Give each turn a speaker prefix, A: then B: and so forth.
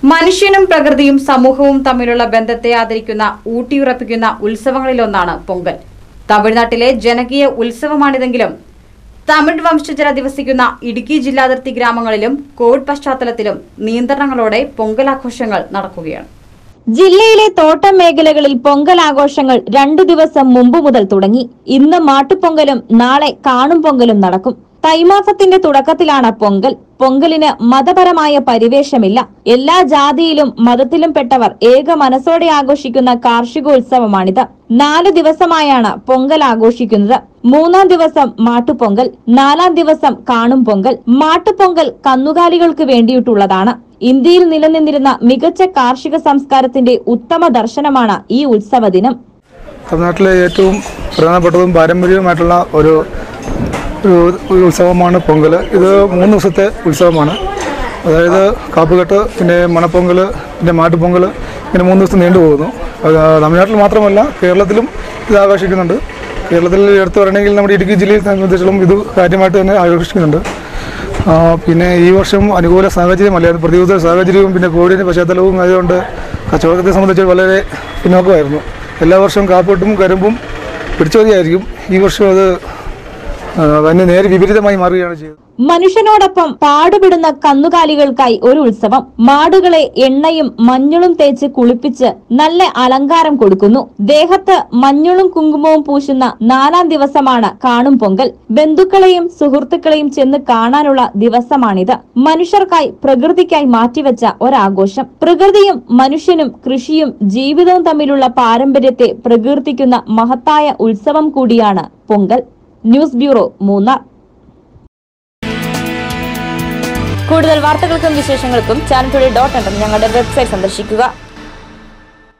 A: മനുഷ്യനും പ്രകൃതിയും സമൂഹവും തമ്മിലുള്ള ബന്ധത്തെ ആദരിക്കുന്ന ഊട്ടിയുറപ്പിക്കുന്ന ഉത്സവങ്ങളിലൊന്നാണ് പൊങ്കൽ തമിഴ്നാട്ടിലെ ജനകീയ ഉത്സവമാണിതെങ്കിലും തമിഴ് വംശജർ അധിവസിക്കുന്ന ഇടുക്കി ജില്ലാതിർത്തി ഗ്രാമങ്ങളിലും കോവിഡ് പശ്ചാത്തലത്തിലും നിയന്ത്രണങ്ങളോടെ പൊങ്കലാഘോഷങ്ങൾ നടക്കുകയാണ്
B: ജില്ലയിലെ തോട്ടം മേഖലകളിൽ പൊങ്കൽ ആഘോഷങ്ങൾ രണ്ടു ദിവസം മുമ്പ് മുതൽ തുടങ്ങി ഇന്ന് മാട്ടുപൊങ്കലും നാളെ കാണും പൊങ്കലും നടക്കും തൈമാസത്തിന്റെ തുടക്കത്തിലാണ് പൊങ്കൽ പൊങ്കലിന് മതപരമായ പരിവേഷമില്ല എല്ലാ ജാതിയിലും മതത്തിലും പെട്ടവർ ഏക മനസ്സോടെ ആഘോഷിക്കുന്ന കാർഷികോത്സവമാണിത് നാല് ദിവസമായാണ് പൊങ്കൽ ആഘോഷിക്കുന്നത് മൂന്നാം ദിവസം മാട്ടുപൊങ്കൽ നാലാം ദിവസം കാണും പൊങ്കൽ മാട്ടുപൊങ്കൽ കന്നുകാലികൾക്ക് വേണ്ടിയിട്ടുള്ളതാണ് ഇന്ത്യയിൽ നിലനിന്നിരുന്ന മികച്ച കാർഷിക സംസ്കാരത്തിന്റെ ഉത്തമ ദർശനമാണ് ഈ ഉത്സവ ദിനം
C: തമിഴ്നാട്ടിലെ ഏറ്റവും പ്രധാനപ്പെട്ടതും പാരമ്പര്യവുമായിട്ടുള്ള ഒരു ഒരു ഒരു ഉത്സവമാണ് പൊങ്കൽ ഇത് മൂന്ന് ദിവസത്തെ ഉത്സവമാണ് അതായത് കാപ്പുകെട്ട് പിന്നെ മണപ്പൊങ്കൽ പിന്നെ മാട്ടുപൊങ്കൽ ഇങ്ങനെ മൂന്ന് ദിവസം നീണ്ടു പോകുന്നു അത് തമിഴ്നാട്ടിൽ മാത്രമല്ല കേരളത്തിലും ഇത് ആഘോഷിക്കുന്നുണ്ട് കേരളത്തിൽ എടുത്തു പറയണമെങ്കിൽ നമ്മുടെ ഇടുക്കി ജില്ലയിൽ സംബന്ധിച്ചിടത്തോളം ഇത് കാര്യമായിട്ട് തന്നെ ആഘോഷിക്കുന്നുണ്ട് ആ, പിന്നെ ഈ വർഷം അനുകൂല സാഹചര്യമല്ലായിരുന്നു പ്രതികൂല സാഹചര്യവും പിന്നെ കോവിഡിൻ്റെ പശ്ചാത്തലവും ആയതുകൊണ്ട് കച്ചവടത്തെ സംബന്ധിച്ച് വളരെ പിന്നോക്കമായിരുന്നു എല്ലാ വർഷവും കാപ്പിട്ടും കരിമ്പും പിടിച്ചോതിയായിരിക്കും ഈ വർഷം അത് ആ, അതിന് നേരെ വിപരീതമായി മാറുകയാണ് ചെയ്തത്
B: മനുഷ്യനോടൊപ്പം പാടുപെടുന്ന കന്നുകാലികൾക്കായി ഒരു ഉത്സവം മാടുകളെ എണ്ണയും മഞ്ഞളും തേച്ച് കുളിപ്പിച്ച് നല്ല അലങ്കാരം കൊടുക്കുന്നു ദേഹത്ത് മഞ്ഞളും കുങ്കുമവും പൂശുന്ന നാലാം ദിവസമാണ് കാണും പൊങ്കൽ ബന്ധുക്കളെയും സുഹൃത്തുക്കളെയും ചെന്ന് കാണാനുള്ള ദിവസമാണിത് മനുഷ്യർക്കായി പ്രകൃതിക്കായി മാറ്റിവെച്ച ഒരാഘോഷം പ്രകൃതിയും മനുഷ്യനും കൃഷിയും ജീവിതവും തമ്മിലുള്ള പാരമ്പര്യത്തെ പ്രകീർത്തിക്കുന്ന മഹത്തായ ഉത്സവം കൂടിയാണ് പൊങ്കൽ ന്യൂസ് ബ്യൂറോ മൂന്നാർ കൂടുതൽ വാർത്തകൾക്കും വിശേഷങ്ങൾക്കും ചാനൽ ടുഡേ ഡോട്ട് ഞങ്ങളുടെ വെബ്സൈറ്റ് സന്ദർശിക്കുക